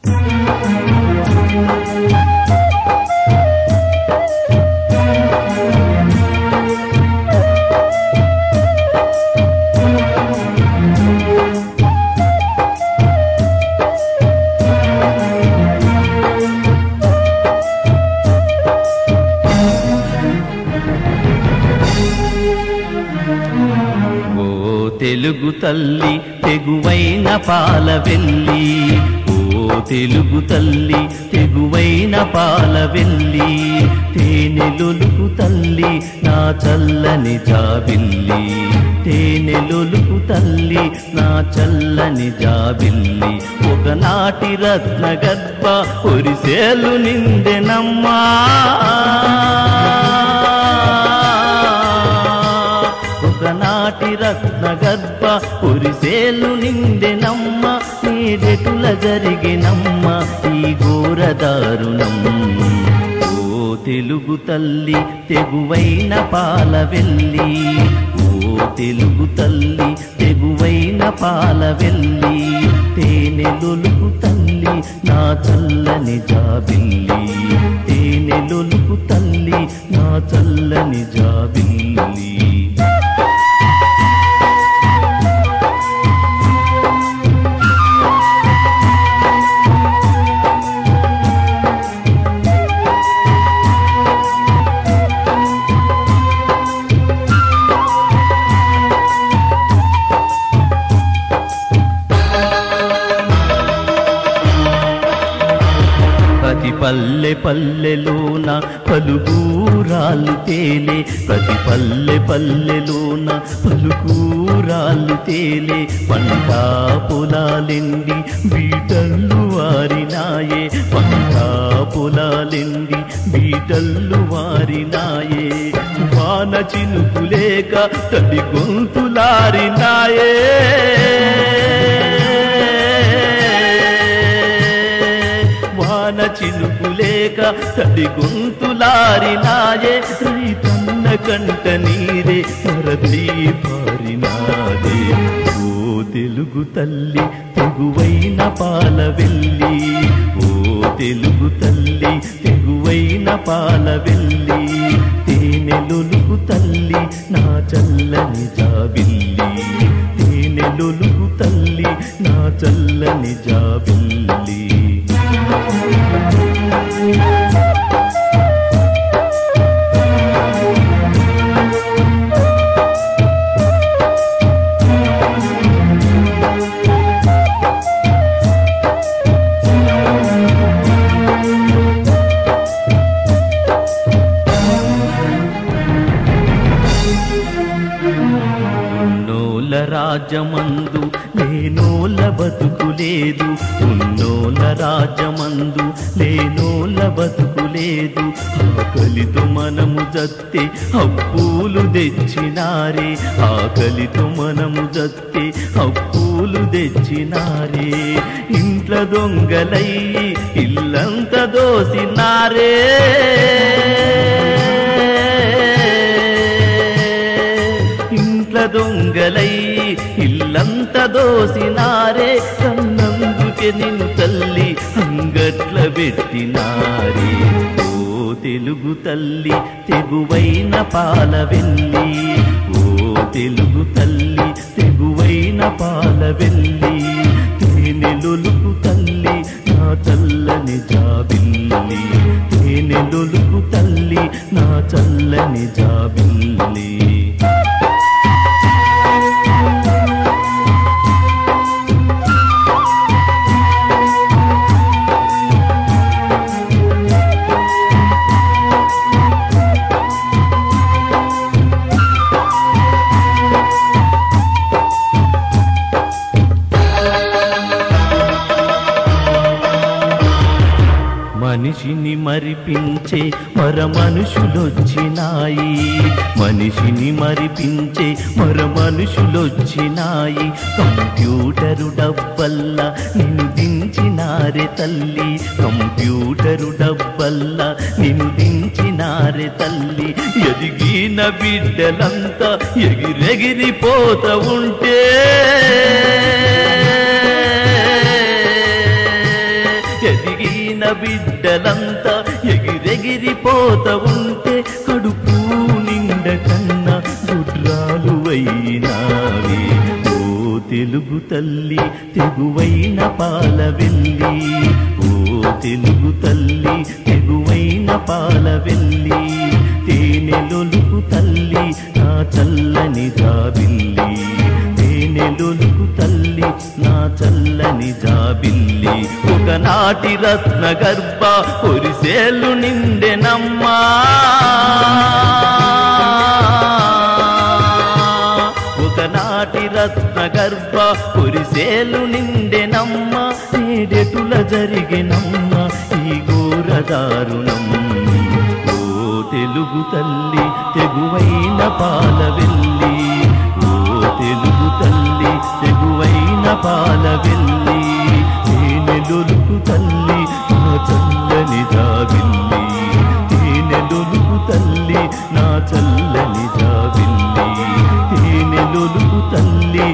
ఓ తెలుగు తల్లి తెగువైన పాల వెళ్ళి ఓ తెలుగు తల్లి తెగువైన పాల వెళ్ళి తేనెలొలుకు తల్లి నా చల్లని జాబిల్లి తేనెలొలుకు తల్లి నా చల్లని జాబిల్లి ఒకనాటి రత్న గర్భ ఒరిసేలు నిందెనమ్మా ఒకనాటి రత్న గర్భ పురిసేలు నిందెనమ్మ నీడెటుల జరిగినమ్మ ఈ ఘోర దారుణం ఓ తెలుగు తల్లి తెగువైన పాల వెళ్ళి ఓ తెలుగు తల్లి తెగువైన పాల వెళ్ళి తేనెలొలుకు తల్లి నా చల్లని జాబిల్లి తేనెలొలుకు తల్లి నా చల్లని జాబిల్లి ప్రతి పల్లె పల్లెలోన పలుకూరాలు తేలే ప్రతి పల్లె పల్లెలోన పలుకూరాలు తేలే పంట పొలాలెండి బీటల్లు వారినాయే పంట పొలాలెండి బీటల్లు వారినాయే వాన చినుకులేక తడి గొంతులారినాయే వాన చినుకులేక తడి గొంతులారినాయే రైతన్న కంట నీరే మరదీ పారినాదే ఓ తెలుగు తల్లి తెగువైన పాల వెళ్ళి ఓ తెలుగు తల్లి తెగువైన పాల వెళ్ళి తేనెలొలుగు తల్లి నా చల్లని జాబిల్లి తేనెలొలుగు తల్లి నా చల్లని జాబిల్లి ఉన్నోల రాజమందు లేనోల బతుకులేదు ఉన్నోల రాజమందు లేనోల బతుకులేదు ఆకలితో మనము జత్తే అప్పులు తెచ్చినారే ఆకలితో మనము జత్తే అప్పులు తెచ్చినారే ఇంట్ల దొంగలయ్యి ఇల్లంత దోసినారే ఇంట్ల దొంగలై ఇల్లంత దోసినారే కన్నందుకే నిన్ను తల్లి అంగట్ల పెట్టినారే ఓ తెలుగు తల్లి తెగువైన పాల వెళ్ళి ఓ తెలుగు తల్లి తెగువైన పాల వెళ్ళి తేనెలొలుకు తల్లి నా చల్లని జాబిల్లి తేనెలొలుకు తల్లి నా చల్లని జాబిల్లి మనిషిని మరిపించే మర మనుషులొచ్చినాయి మనిషిని మరిపించే మర మనుషులొచ్చినాయి కంప్యూటరు డబ్బల్లా నిన్ను దించినారే తల్లి కంప్యూటరు డబ్బల్లా నిన్ను దించినారే తల్లి ఎదిగిన బిడ్డలంతా ఎగిరెగిరిపోత ఉంటే ఎదిగిన బిడ్డలంతా ఎగిరెగిరిపోత ఉంటే కడుపు నిండ కన్నా గుడ్రాలు అయినావి ఓ తెలుగు తల్లి తెగువైన పాల వెళ్ళి ఓ తెలుగు తల్లి తెగువైన పాల వెళ్ళి తేనెలొలుకు తల్లి నా చల్లని జాబిల్లి తేనెలొలుకు తల్లి నా చల్లని జాబిల్లి ఒకనాటి రత్న గర్భ పొరిసేలు నిండెనమ్మా ఒకనాటి రత్న గర్భ పొరిసేలు నిండెనమ్మ నేడెటుల జరిగినమ్మ ఈ ఘోర దారుణం ఓ తెలుగు తల్లి తెగువైన పాల వెళ్ళి ఓ తెలుగు తల్లి తెగువైన పాల వెళ్ళి తేనెలొలుకు తల్లి నా చల్లని జాబిల్లి తేనెలొలుకు తల్లి నా చల్లని జాబిల్లి తేనెలొలుకు తల్లి